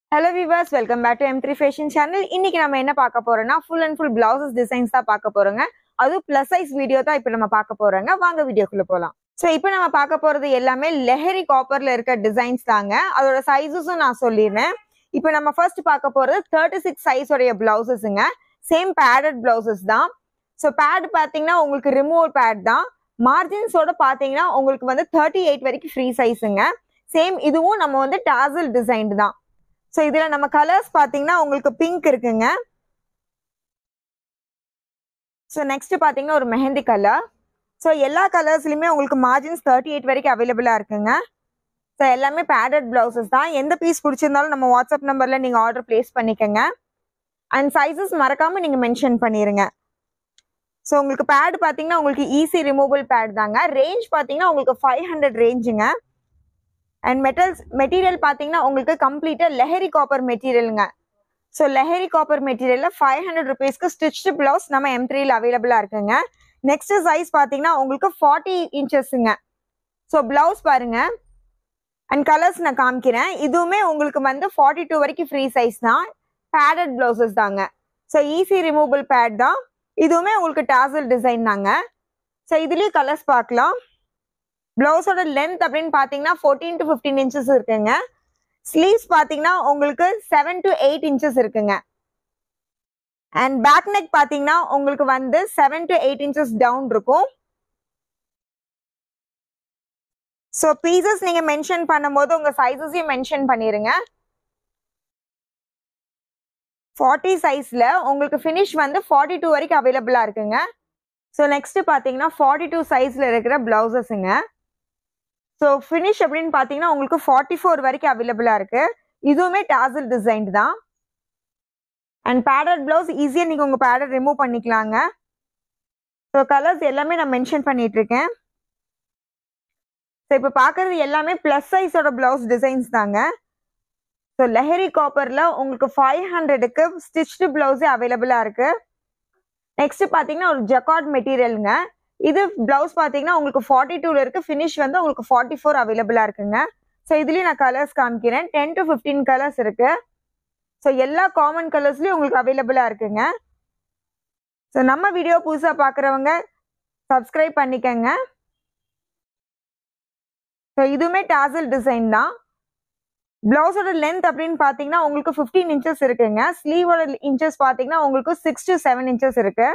Hello viewers welcome back to M three fashion channel இன்னைக்கு நம்ம என்ன பார்க்க போறோம்னா full and full blouses designs தான் பார்க்க போறோங்க அதுவும் ப்ளஸ் சைஸ் வீடியோ தான் இப்போ நம்ம பார்க்க போறோங்க வாங்க வீடியோக்குள்ள போகலாம் ஸோ இப்போ நம்ம பார்க்க போறது எல்லாமே லெஹரி காப்பர்ல இருக்க டிசைன்ஸ் தாங்க அதோட சைஸஸும் நான் சொல்லிடுறேன் இப்போ நம்ம ஃபர்ஸ்ட் பார்க்க போறது தேர்ட்டி சிக்ஸ் சைஸ் உடைய பிளவுசஸ்ங்க சேம் பேடட் பிளவுசஸ் தான் ஸோ பேட் பார்த்தீங்கன்னா உங்களுக்கு ரிமூவல் பேட் தான் மார்ஜின்ஸோட பார்த்தீங்கன்னா உங்களுக்கு வந்து தேர்ட்டி எயிட் வரைக்கும் ஃப்ரீ சைஸுங்க சேம் இதுவும் நம்ம வந்து டாசல் டிசைன்டு தான் ஸோ இதில் நம்ம கலர்ஸ் பார்த்தீங்கன்னா உங்களுக்கு பிங்க் இருக்குங்க ஸோ நெக்ஸ்ட் பார்த்தீங்கன்னா ஒரு மெஹந்தி கலர் ஸோ எல்லா கலர்ஸ்லையுமே உங்களுக்கு மார்ஜின்ஸ் தேர்ட்டி எயிட் வரைக்கும் அவைலபிளாக இருக்குங்க ஸோ எல்லாமே பேடட் பிளவுசஸ் தான் எந்த பீஸ் பிடிச்சிருந்தாலும் நம்ம வாட்ஸ்அப் நம்பரில் நீங்கள் ஆர்டர் ப்ளேஸ் பண்ணிக்கோங்க அண்ட் சைஸஸ் மறக்காமல் நீங்கள் மென்ஷன் பண்ணிடுங்க ஸோ உங்களுக்கு பேட் பார்த்தீங்கன்னா உங்களுக்கு ஈஸி ரிமூவபிள் பேட் தாங்க ரேஞ்ச் பார்த்தீங்கன்னா உங்களுக்கு ஃபைவ் ஹண்ட்ரட் ரேஞ்சுங்க அண்ட் மெட்டல்ஸ் மெட்டீரியல் பார்த்தீங்கன்னா உங்களுக்கு கம்ப்ளீட்டாக லெஹரி காப்பர் மெட்டீரியலுங்க ஸோ லெஹரி காப்பர் மெட்டீரியலில் ஃபைவ் ஹண்ட்ரட் ருபீஸ்க்கு ஸ்டிச்டு ப்ளவுஸ் நம்ம எம் த்ரீல அவைலபிளாக இருக்குங்க நெக்ஸ்ட் சைஸ் பார்த்தீங்கன்னா உங்களுக்கு ஃபார்ட்டி இன்ச்சஸ்ங்க ஸோ ப்ளவுஸ் பாருங்க அண்ட் கலர்ஸ் நான் காமிக்கிறேன் இதுவுமே உங்களுக்கு வந்து ஃபார்ட்டி டூ வரைக்கும் ஃப்ரீ சைஸ் தான் பேடட் ப்ளவுசஸ் தாங்க ஸோ ஈஸி ரிமூவபிள் பேட் தான் இதுவுமே உங்களுக்கு டாசல் டிசைன் தாங்க ஸோ இதுலேயும் கலர்ஸ் பார்க்கலாம் ப்ளவுஸோட லென்த் அப்படின்னு பார்த்தீங்கன்னா ஃபோர்டீன் டு ஃபிஃப்டீன் இன்ச்சஸ் இருக்குங்க ஸ்லீவ்ஸ் பார்த்தீங்கன்னா உங்களுக்கு செவன் டு எயிட் இன்ச்சஸ் இருக்குங்க அண்ட் பேக் நெக் பார்த்தீங்கன்னா உங்களுக்கு வந்து seven to eight inches down இருக்கும் ஸோ பீசஸ் நீங்க மென்ஷன் பண்ணும்போது உங்க சைஸஸையும் மென்ஷன் பண்ணிருங்க ஃபார்ட்டி சைஸ்ல உங்களுக்கு ஃபினிஷ் வந்து ஃபார்ட்டி டூ வரைக்கும் அவைலபிளா இருக்குங்க ஸோ நெக்ஸ்ட் பார்த்தீங்கன்னா ஃபார்ட்டி டூ சைஸ்ல இருக்கிற பிளவுசஸுங்க ஸோ ஃபினிஷ் அப்படின்னு பார்த்தீங்கன்னா உங்களுக்கு ஃபார்ட்டி ஃபோர் வரைக்கும் அவைலபிளாக இருக்கு இதுவுமே டாசல் டிசைன் தான் அண்ட் பேடட் ப்ளவுஸ் ஈஸியாக நீங்கள் உங்கள் பேடட் ரிமூவ் பண்ணிக்கலாங்க ஸோ கலர்ஸ் எல்லாமே நான் மென்ஷன் பண்ணிட்டு இருக்கேன் ஸோ இப்போ பார்க்குறது எல்லாமே ப்ளஸ் சைஸோட ப்ளவுஸ் டிசைன்ஸ் தாங்க ஸோ லெஹரி காப்பரில் உங்களுக்கு ஃபைவ் ஹண்ட்ரடுக்கு ஸ்டிச்டு ப்ளவுஸே அவைலபிளாக இருக்கு நெக்ஸ்ட் பார்த்தீங்கன்னா ஒரு ஜக்கார்ட் மெட்டீரியலுங்க இது பிளவுஸ் பார்த்தீங்கன்னா உங்களுக்கு ஃபார்ட்டி டூல இருக்கு ஃபினிஷ் வந்து உங்களுக்கு ஃபார்ட்டி ஃபோர் அவைலபிளாக இருக்குங்க ஸோ இதுலேயும் நான் கலர்ஸ் காமிக்கிறேன் டென் டு ஃபிஃப்டீன் கலர்ஸ் இருக்கு ஸோ எல்லா காமன் கலர்ஸ்லையும் உங்களுக்கு அவைலபிளாக இருக்குங்க ஸோ நம்ம வீடியோ புதுசாக பார்க்குறவங்க சப்ஸ்கிரைப் பண்ணிக்கங்க ஸோ இதுவுமே டாசல் டிசைன் தான் பிளவுஸோட லென்த் அப்படின்னு பார்த்தீங்கன்னா உங்களுக்கு ஃபிஃப்டீன் இன்ச்சஸ் இருக்குங்க ஸ்லீவோட இன்ச்சஸ் பார்த்தீங்கன்னா உங்களுக்கு சிக்ஸ் டு செவன் இன்ச்சஸ் இருக்கு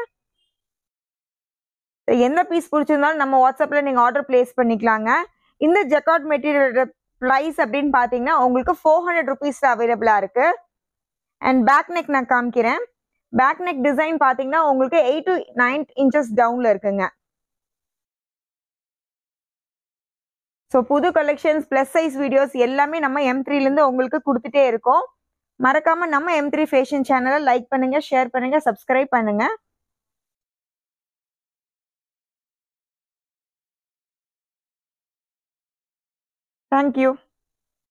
எந்த பீஸ் பிடிச்சிருந்தாலும் நம்ம வாட்ஸ்அப்பில் நீங்கள் ஆர்டர் பிளேஸ் பண்ணிக்கலாங்க இந்த ஜக்காட் மெட்டீரியலோட ப்ரைஸ் அப்படின்னு பார்த்தீங்கன்னா உங்களுக்கு ஃபோர் ஹண்ட்ரட் ருபீஸ் அவைலபிளாக இருக்கு அண்ட் பேக் நெக் நான் காமிக்கிறேன் பேக் நெக் டிசைன் பார்த்தீங்கன்னா உங்களுக்கு எயிட் டு நைன் இன்ச்சஸ் டவுனில் இருக்குங்க ஸோ புது கலெக்ஷன்ஸ் ப்ளஸ் சைஸ் வீடியோஸ் எல்லாமே நம்ம எம் த்ரீலேருந்து உங்களுக்கு கொடுத்துட்டே இருக்கோம் மறக்காம நம்ம எம் த்ரீ ஃபேஷன் சேனலை லைக் பண்ணுங்க ஷேர் பண்ணுங்க சப்ஸ்கிரைப் பண்ணுங்க Thank you.